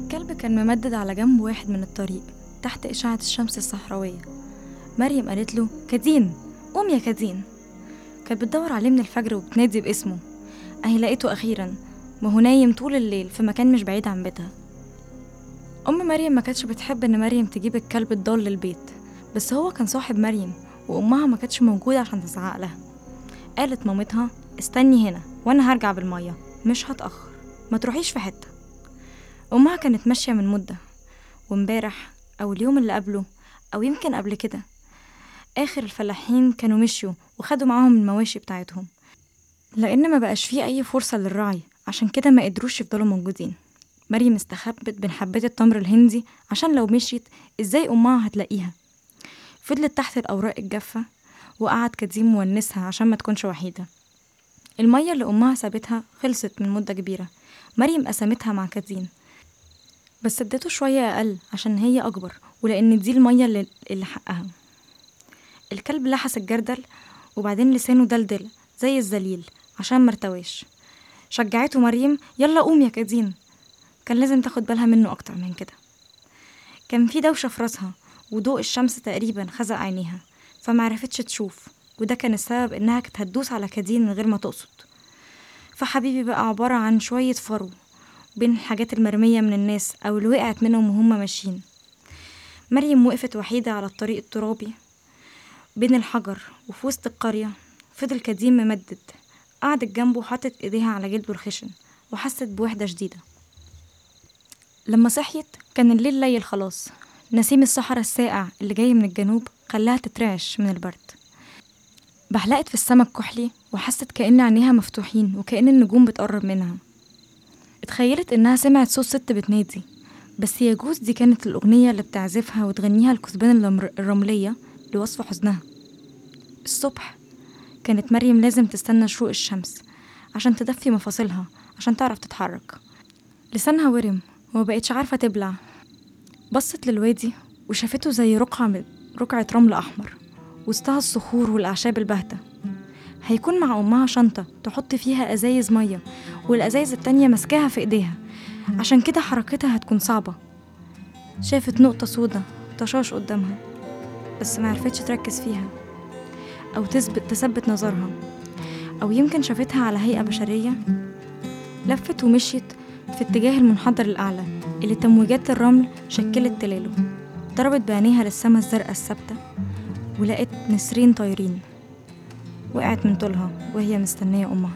الكلب كان ممدد على جنب واحد من الطريق تحت إشعة الشمس الصحراوية مريم قالت له كدين قوم يا كدين كانت بتدور عليه من الفجر وبتنادي باسمه أهي لقيته أخيرا وهو نايم طول الليل في مكان مش بعيد عن بيتها أم مريم ما كانتش بتحب إن مريم تجيب الكلب الضال للبيت بس هو كان صاحب مريم وأمها ما كانتش موجودة عشان تزعق لها قالت مامتها استني هنا وأنا هرجع بالمية مش هتأخر ما تروحيش في حتة أمها كانت ماشية من مدة وامبارح أو اليوم اللي قبله أو يمكن قبل كده آخر الفلاحين كانوا مشيوا وخدوا معاهم المواشي بتاعتهم لأن ما بقاش فيه أي فرصة للرعي عشان كده ما قدروش يفضلوا موجودين مريم استخبت بين حبات التمر الهندي عشان لو مشيت ازاي أمها هتلاقيها فضلت تحت الأوراق الجافة وقعد كديم مونسها عشان ما تكونش وحيدة المية اللي أمها سابتها خلصت من مدة كبيرة مريم قسمتها مع كدين بس اديته شوية أقل عشان هي أكبر ولأن دي المية اللي, اللي حقها الكلب لحس الجردل وبعدين لسانه دلدل زي الزليل عشان مرتواش شجعته مريم يلا قوم يا كدين كان لازم تاخد بالها منه أكتر من كده كان في دوشة في راسها وضوء الشمس تقريبا خزق عينيها فمعرفتش تشوف وده كان السبب إنها كانت هتدوس على كدين من غير ما تقصد فحبيبي بقى عبارة عن شوية فرو بين الحاجات المرمية من الناس أو اللي وقعت منهم وهم ماشيين مريم وقفت وحيدة على الطريق الترابي بين الحجر وفي وسط القرية فضل كديم ممدد قعدت جنبه وحطت ايديها على جلده الخشن وحست بوحدة شديدة لما صحيت كان الليل ليل خلاص نسيم الصحراء الساقع اللي جاي من الجنوب خلاها تترعش من البرد بحلقت في السما الكحلي وحست كأن عينيها مفتوحين وكأن النجوم بتقرب منها اتخيلت إنها سمعت صوت ست بتنادي بس يجوز دي كانت الأغنية اللي بتعزفها وتغنيها الكثبان الرمر- الرملية لوصف حزنها الصبح كانت مريم لازم تستنى شروق الشمس عشان تدفي مفاصلها عشان تعرف تتحرك لسانها ورم ومبقتش عارفة تبلع بصت للوادي وشافته زي رقعة من رقعة رمل أحمر وسطها الصخور والأعشاب الباهتة هيكون مع أمها شنطة تحط فيها أزايز مية والأزايز التانية ماسكاها في إيديها عشان كده حركتها هتكون صعبة شافت نقطة سودة طشاش قدامها بس معرفتش تركز فيها أو تثبت تثبت نظرها أو يمكن شافتها على هيئة بشرية لفت ومشيت في اتجاه المنحدر الأعلى اللي تمويجات الرمل شكلت تلاله ضربت بعينيها للسما الزرقاء الثابتة ولقت نسرين طايرين وقعت من طولها وهي مستنية أمها